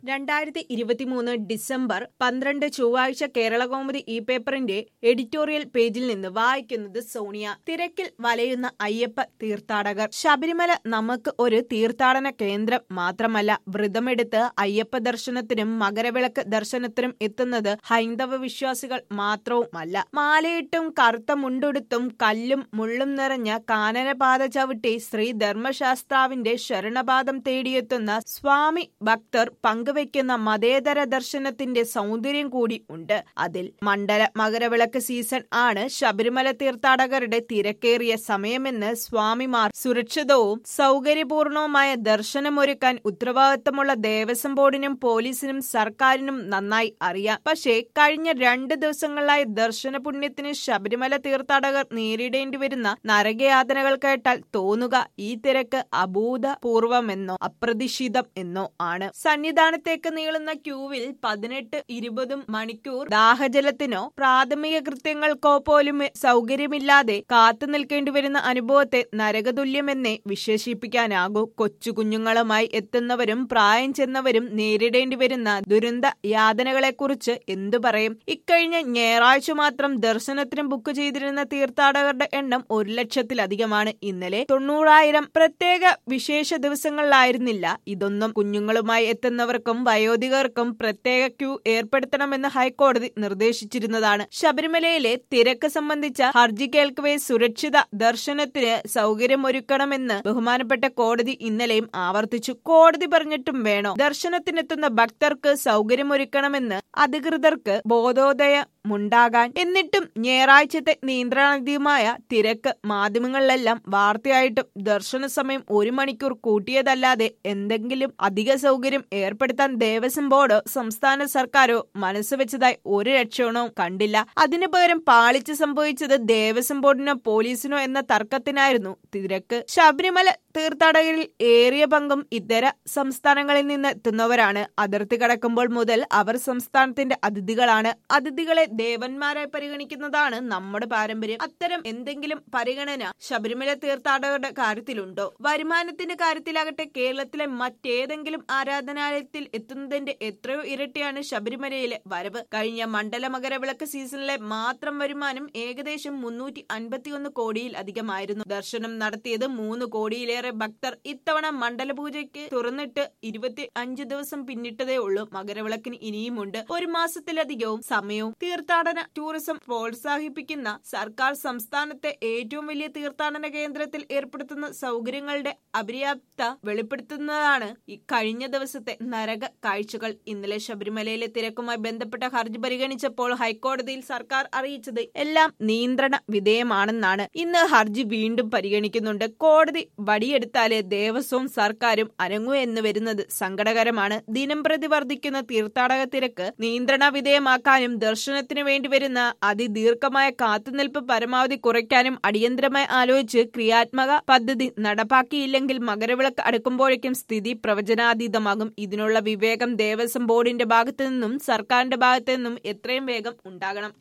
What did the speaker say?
രണ്ടായിരത്തി ഇരുപത്തിമൂന്ന് ഡിസംബർ പന്ത്രണ്ട് ചൊവ്വാഴ്ച കേരളകൗമുദി ഈ പേപ്പറിന്റെ എഡിറ്റോറിയൽ പേജിൽ നിന്ന് വായിക്കുന്നത് സോണിയ തിരക്കിൽ വലയുന്ന അയ്യപ്പ തീർത്ഥാടകർ ശബരിമല നമുക്ക് ഒരു തീർത്ഥാടന കേന്ദ്രം മാത്രമല്ല വ്രതമെടുത്ത് അയ്യപ്പ ദർശനത്തിനും മകരവിളക്ക് ദർശനത്തിനും എത്തുന്നത് ഹൈന്ദവ വിശ്വാസികൾ മാത്രവുമല്ല മാലയിട്ടും കറുത്ത മുണ്ടുടുത്തും കല്ലും മുള്ളും നിറഞ്ഞ കാനനപാത ചവിട്ടി ശ്രീ ധർമ്മശാസ്ത്രാവിന്റെ ശരണപാദം തേടിയെത്തുന്ന സ്വാമി ഭക്തർ പങ്കുവയ്ക്കുന്ന മതേതര ദർശനത്തിന്റെ സൗന്ദര്യം കൂടി ഉണ്ട് അതിൽ മണ്ഡല മകരവിളക്ക് സീസൺ ആണ് ശബരിമല തീർത്ഥാടകരുടെ തിരക്കേറിയ സമയമെന്ന് സ്വാമിമാർ സുരക്ഷിതവും സൗകര്യപൂർണവുമായ ദർശനമൊരുക്കാൻ ഉത്തരവാദിത്തമുള്ള ദേവസ്വം ബോർഡിനും പോലീസിനും സർക്കാരിനും നന്നായി അറിയാം പക്ഷേ കഴിഞ്ഞ രണ്ട് ദിവസങ്ങളിലായി ദർശന പുണ്യത്തിന് ശബരിമല തീർത്ഥാടകർ നേരിടേണ്ടി വരുന്ന നരകയാതനകൾ കേട്ടാൽ തോന്നുക ഈ തിരക്ക് അഭൂതപൂർവമെന്നോ അപ്രതീക്ഷിതം എന്നോ ആണ് സന്നിധാനത്തേക്ക് നീളുന്ന ക്യൂവിൽ പതിനെട്ട് ഇരുപതും മണിക്കൂർ ദാഹജലത്തിനോ പ്രാഥമിക കൃത്യങ്ങൾക്കോ പോലും സൗകര്യമില്ലാതെ കാത്തു നിൽക്കേണ്ടി വരുന്ന അനുഭവത്തെ നരകതുല്യമെന്നേ വിശേഷിപ്പിക്കാനാകൂ കൊച്ചു കുഞ്ഞുങ്ങളുമായി എത്തുന്നവരും പ്രായം ചെന്നവരും നേരിടേണ്ടി വരുന്ന ദുരന്ത യാതനകളെക്കുറിച്ച് എന്തു പറയും ഇക്കഴിഞ്ഞ ഞായറാഴ്ച മാത്രം ദർശനത്തിന് ബുക്ക് ചെയ്തിരുന്ന തീർത്ഥാടകരുടെ എണ്ണം ഒരു ലക്ഷത്തിലധികമാണ് ഇന്നലെ തൊണ്ണൂറായിരം പ്രത്യേക വിശേഷ ദിവസങ്ങളിലായിരുന്നില്ല ഇതൊന്നും കുഞ്ഞുങ്ങളുമായി എത്തുന്നവർക്കും വയോധികർക്കും പ്രത്യേക ക്യൂ ഏർപ്പെടുത്തണമെന്ന് ഹൈക്കോടതി നിർദ്ദേശിച്ചിരുന്നതാണ് ശബരിമലയിലെ തിരക്ക് സംബന്ധിച്ച ഹർജി കേൾക്കവേ സുരക്ഷിത ദർശനത്തിന് സൗകര്യമൊരുക്കണമെന്ന് ബഹുമാനപ്പെട്ട കോടതി ഇന്നലെയും ആവർത്തിച്ചു കോടതി പറഞ്ഞിട്ടും വേണോ ദർശനത്തിനെത്തുന്ന ഭക്തർക്ക് സൗകര്യമൊരുക്കണമെന്ന് അധികൃതർക്ക് ബോധോദയമുണ്ടാകാൻ എന്നിട്ടും ഞായറാഴ്ചത്തെ നിയന്ത്രണാതീതമായ തിരക്ക് മാധ്യമങ്ങളിലെല്ലാം വാർത്തയായിട്ടും ദർശന സമയം ഒരു മണിക്കൂർ കൂട്ടിയതല്ലാതെ എന്തെങ്കിലും അധിക സൗകര്യം ഏർപ്പെടുത്താൻ ദേവസ്വം ബോർഡോ സംസ്ഥാന സർക്കാരോ മനസ്സ് വെച്ചതായി ഒരു ലക്ഷണവും കണ്ടില്ല അതിനു പകരം പാളിച്ച് സംഭവിച്ചത് ദേവസ്വം ബോർഡിനോ പോലീസിനോ എന്ന തർക്കത്തിനായിരുന്നു തിരക്ക് ശബരിമല തീർത്ഥാടകരിൽ ഏറിയ പങ്കും ഇതര സംസ്ഥാനങ്ങളിൽ നിന്ന് എത്തുന്നവരാണ് അതിർത്തി കടക്കുമ്പോൾ മുതൽ അവർ സംസ്ഥാനത്തിന്റെ അതിഥികളാണ് അതിഥികളെ ദേവന്മാരായി പരിഗണിക്കുന്നതാണ് നമ്മുടെ പാരമ്പര്യം അത്തരം എന്തെങ്കിലും പരിഗണന ശബരിമല തീർത്ഥാടകരുടെ കാര്യത്തിലുണ്ടോ വരുമാനത്തിന്റെ കാര്യത്തിലാകട്ടെ കേരളത്തിലെ മറ്റേതെങ്കിലും ആരാധനാലയത്തിൽ എത്തുന്നതിന്റെ എത്രയോ ഇരട്ടിയാണ് ശബരിമലയിലെ വരവ് കഴിഞ്ഞ മണ്ഡല മകരവിളക്ക് സീസണിലെ മാത്രം വരുമാനം ഏകദേശം മുന്നൂറ്റി അൻപത്തിയൊന്ന് കോടിയിൽ അധികമായിരുന്നു ദർശനം നടത്തിയത് മൂന്ന് കോടിയിലേറെ ഭക്തർ ഇത്തവണ മണ്ഡലപൂജയ്ക്ക് തുറന്നിട്ട് ഇരുപത്തി അഞ്ച് ദിവസം പിന്നിട്ടതേ ഉള്ളൂ മകരവിളക്കിന് ഇനിയുമുണ്ട് ഒരു മാസത്തിലധികവും സമയവും തീർത്ഥാടന ടൂറിസം പ്രോത്സാഹിപ്പിക്കുന്ന സർക്കാർ സംസ്ഥാനത്തെ ഏറ്റവും വലിയ തീർത്ഥാടന കേന്ദ്രത്തിൽ ഏർപ്പെടുത്തുന്ന സൗകര്യങ്ങളുടെ അപര്യാപ്ത വെളിപ്പെടുത്തുന്നതാണ് ഈ കഴിഞ്ഞ ദിവസത്തെ നരക കാഴ്ചകൾ ഇന്നലെ ശബരിമലയിലെ തിരക്കുമായി ബന്ധപ്പെട്ട ഹർജി പരിഗണിച്ചപ്പോൾ ഹൈക്കോടതിയിൽ സർക്കാർ അറിയിച്ചത് എല്ലാം നിയന്ത്രണ വിധേയമാണെന്നാണ് ഇന്ന് ഹർജി വീണ്ടും പരിഗണിക്കുന്നുണ്ട് കോടതി വടിയെടുത്താലേ ദേവസ്വവും സർക്കാരും അനങ്ങൂ എന്ന് വരുന്നത് സങ്കടകരമാണ് ദിനം പ്രതി വർദ്ധിക്കുന്ന തീർത്ഥാടക തിരക്ക് നിയന്ത്രണ വിധേയമാക്കാനും ദർശനത്തിന് വേണ്ടി വരുന്ന അതിദീർഘമായ കാത്തുനിൽപ്പ് പരമാവധി കുറയ്ക്കാനും അടിയന്തരമായി ആലോചിച്ച് ക്രിയാത്മക പദ്ധതി നടപ്പാക്കിയില്ലെങ്കിൽ മകരവിളക്ക് അടുക്കുമ്പോഴേക്കും സ്ഥിതി പ്രവചനാതീതമാകും ഇതിനുള്ള വിവേകം ദേവസ്വം ബോർഡിന്റെ ഭാഗത്തു നിന്നും സർക്കാരിന്റെ ഭാഗത്തു നിന്നും എത്രയും വേഗം ഉണ്ടാകണം